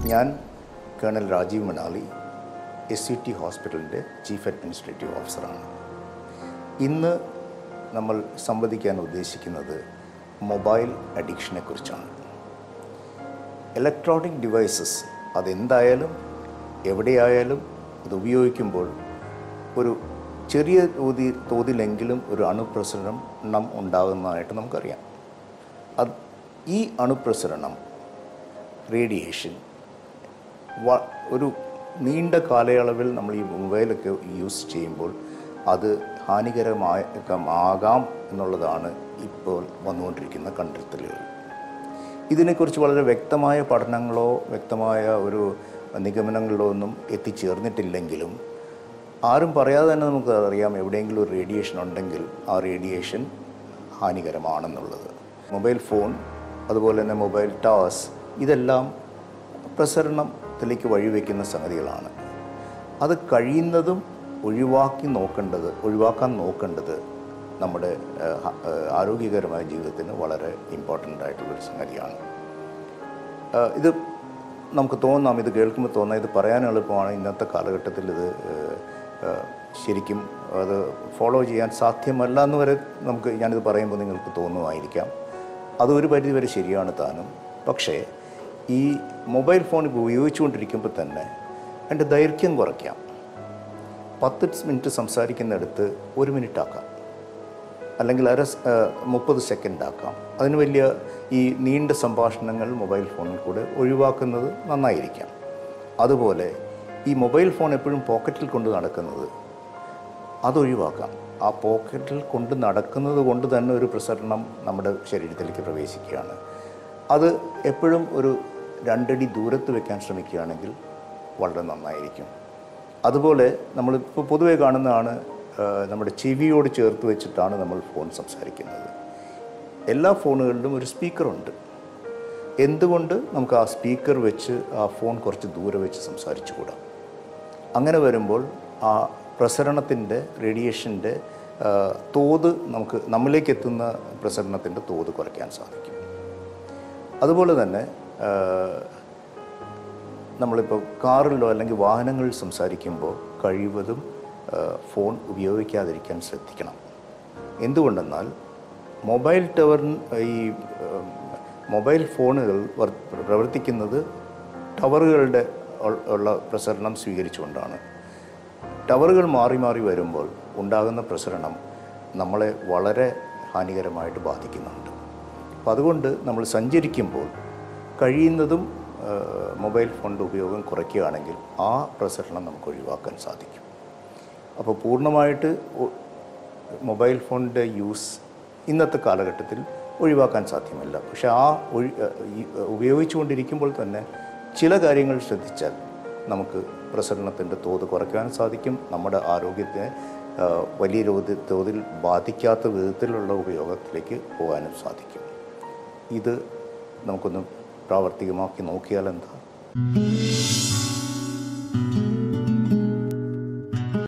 ഞാൻ colonel Rajeev Manali S C T ഹോസ്പിറ്റലിൻ്റെ chief administrative ഓഫീസറാണ് ഇന്ന് നമ്മൾ സംവദിക്കാൻ ഉദ്ദേശിക്കുന്നത് മൊബൈൽ അഡിക്ഷനെ കുറിച്ചാണ് ഇലക്ട്രോണിക് ഡിവൈസസ് അതെന്തായാലും എവിടെയായാലും അത് ഉപയോഗിക്കുമ്പോൾ ഒരു ചെറിയ തോതി തോതിലെങ്കിലും ഒരു അണുപ്രസരണം ഉണ്ടാകുന്നതായിട്ട് നമുക്കറിയാം അത് ഈ അണുപ്രസരണം റേഡിയേഷൻ വ ഒരു നീണ്ട കാലയളവിൽ നമ്മൾ ഈ മൊബൈലൊക്കെ യൂസ് ചെയ്യുമ്പോൾ അത് ഹാനികരമായ ആകാം എന്നുള്ളതാണ് ഇപ്പോൾ വന്നുകൊണ്ടിരിക്കുന്ന കണ്ടെത്തലുകൾ ഇതിനെക്കുറിച്ച് വളരെ വ്യക്തമായ പഠനങ്ങളോ വ്യക്തമായ ഒരു നിഗമനങ്ങളിലോ ഒന്നും എത്തിച്ചേർന്നിട്ടില്ലെങ്കിലും ആരും പറയാതെ തന്നെ നമുക്ക് അറിയാം എവിടെയെങ്കിലും ഒരു റേഡിയേഷൻ ഉണ്ടെങ്കിൽ ആ റേഡിയേഷൻ ഹാനികരമാണെന്നുള്ളത് മൊബൈൽ ഫോൺ അതുപോലെ തന്നെ മൊബൈൽ ടവേഴ്സ് ഇതെല്ലാം പ്രസരണത്തിലേക്ക് വഴിവെക്കുന്ന സംഗതികളാണ് അത് കഴിയുന്നതും ഒഴിവാക്കി നോക്കേണ്ടത് ഒഴിവാക്കാൻ നോക്കേണ്ടത് നമ്മുടെ ഏഹ്, ഹ- ഏഹ്, ആരോഗ്യകരമായ ജീവിതത്തിന് വളരെ ഇമ്പോർട്ടൻ്റ് ആയിട്ടുള്ളൊരു സംഗതിയാണ് ഏഹ്, ഇത് നമുക്ക് തോന്നാം ഇത് കേൾക്കുമ്പോൾ തോന്നാം ഇത് പറയാൻ എളുപ്പമാണ് ഇന്നത്തെ കാലഘട്ടത്തിൽ ഇത് ഏഹ്, ഏഹ്, ശരിക്കും അത് ഫോളോ ചെയ്യാൻ സാധ്യമല്ല എന്ന് വരെ നമുക്ക് ഞാനിത് പറയുമ്പോൾ നിങ്ങൾക്ക് തോന്നുമായിരിക്കാം അത് ഒരു പരിധി വരെ ശരിയാണ് താനും പക്ഷേ ഈ മൊബൈൽ ഫോൺ ഇപ്പോൾ ഉപയോഗിച്ചുകൊണ്ടിരിക്കുമ്പോൾ തന്നെ അതിൻ്റെ ദൈർഘ്യം കുറയ്ക്കാം പത്ത് മിനിറ്റ് സംസാരിക്കുന്നിടത്ത് ഒരു മിനിറ്റ് ആക്കാം അല്ലെങ്കിൽ അര സ്- ആ, മുപ്പത് സെക്കൻഡ് ആക്കാം അതിന് വലിയ ഈ നീണ്ട സംഭാഷണങ്ങൾ മൊബൈൽ ഫോണിൽ കൂടെ ഒഴിവാക്കുന്നത് നന്നായിരിക്കാം അതുപോലെ ഈ മൊബൈൽ ഫോൺ എപ്പോഴും പോക്കറ്റിൽ കൊണ്ട് നടക്കുന്നത് അതൊഴിവാക്കാം ആ പോക്കറ്റിൽ കൊണ്ട് നടക്കുന്നത് കൊണ്ട് തന്നെ ഒരു പ്രസരണം നമ്മുടെ ശരീരത്തിലേക്ക് പ്രവേശിക്കുകയാണ് അത് എപ്പോഴും ഒരു രണ്ടടി ദൂരത്ത് വെക്കാൻ ശ്രമിക്കുകയാണെങ്കിൽ വളരെ നന്നായിരിക്കും അതുപോലെ നമ്മളിപ്പോൾ പൊതുവേ കാണുന്നതാണ് ആ, നമ്മുടെ ചെവിയോട് ചേർത്ത് വെച്ചിട്ടാണ് നമ്മൾ ഫോൺ സംസാരിക്കുന്നത് എല്ലാ ഫോണുകളിലും ഒരു സ്പീക്കറുണ്ട് എന്തുകൊണ്ട് നമുക്ക് ആ സ്പീക്കർ വെച്ച് ആ ഫോൺ കുറച്ച് ദൂരെ വെച്ച് സംസാരിച്ചുകൂടാ അങ്ങനെ വരുമ്പോൾ ആ പ്രസരണത്തിൻ്റെ റേഡിയേഷൻ്റെ തോത് നമുക്ക് നമ്മിലേക്ക് എത്തുന്ന പ്രസരണത്തിൻ്റെ തോത് കുറയ്ക്കാൻ സാധിക്കും അതുപോലെ തന്നെ ആ, നമ്മളിപ്പോൾ കാറിലോ അല്ലെങ്കിൽ വാഹനങ്ങളിൽ സംസാരിക്കുമ്പോൾ കഴിവതും ആ, ഫോൺ ഉപയോഗിക്കാതിരിക്കാൻ ശ്രദ്ധിക്കണം എന്തുകൊണ്ടെന്നാൽ മൊബൈൽ ടവർ ഈ ഉം, മൊബൈൽ ഫോണുകൾ വർ- പ്രവർത്തിക്കുന്നത് ടവറുകളുടെ ഉൾ- ഉള്ള പ്രസരണം സ്വീകരിച്ചുകൊണ്ടാണ് ടവറുകൾ മാറി മാറി വരുമ്പോൾ ഉണ്ടാകുന്ന പ്രസരണം നമ്മളെ വളരെ ഹാനികരമായിട്ട് ബാധിക്കുന്നുണ്ട് അപ്പോൾ അതുകൊണ്ട് നമ്മൾ സഞ്ചരിക്കുമ്പോൾ കഴിയുന്നതും ആ, മൊബൈൽ ഫോണിൻ്റെ ഉപയോഗം കുറയ്ക്കുകയാണെങ്കിൽ ആ പ്രസരണം നമുക്ക് ഒഴിവാക്കാൻ സാധിക്കും അപ്പോൾ പൂർണ്ണമായിട്ട് ഒ- മൊബൈൽ ഫോണിൻ്റെ യൂസ് ഇന്നത്തെ കാലഘട്ടത്തിൽ ഒഴിവാക്കാൻ സാധ്യമല്ല പക്ഷേ ആ ഒഴി ഈ ഉപയോഗിച്ചുകൊണ്ടിരിക്കുമ്പോൾ തന്നെ ചില കാര്യങ്ങൾ ശ്രദ്ധിച്ചാൽ നമുക്ക് പ്രസരണത്തിൻ്റെ തോത് കുറയ്ക്കാൻ സാധിക്കും നമ്മുടെ ആരോഗ്യത്തെ ആ, വലിയ തോതിൽ തോതിൽ ബാധിക്കാത്ത വിധത്തിലുള്ള ഉപയോഗത്തിലേക്ക് പോകാനും സാധിക്കും ഇത് നമുക്കൊന്ന് പ്രാവർത്തികമാക്കി നോക്കിയാൽ എന്താ